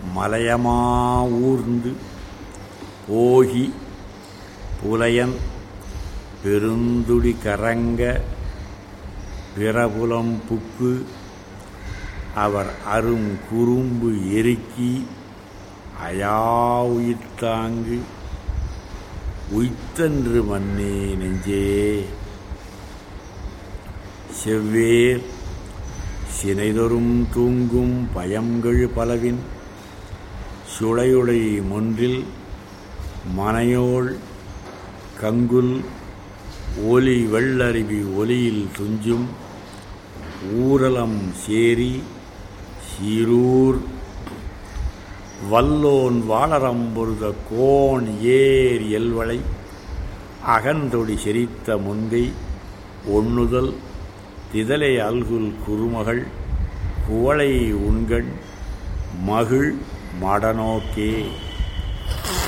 மலையமா ஊர்ந்து போகி புலையன் பெருந்துடி கரங்க பிரபுலம் புக்கு அவர் அரும் குறும்பு எருக்கி அயா உயிர்த்தாங்கு உய்த்தன்று மன்னே நெஞ்சே செவ்வேர் சினைதொரும் தூங்கும் பயங்கள் பலவின் சுளையுடை மொன்றில் மனையோள் கங்குல் ஒலி வெள்ளருவி ஒலியில் துஞ்சும் ஊரலம் சேரி சீரூர் வல்லோன் வாளரம் பொருத கோன் ஏர் எல்வளை அகன்றொடி செரித்த முன்கை ஒண்ணுதல் திதலை அல்குல் குறுமகள் குவளை உண்கண் மகிழ் மடநோக்கே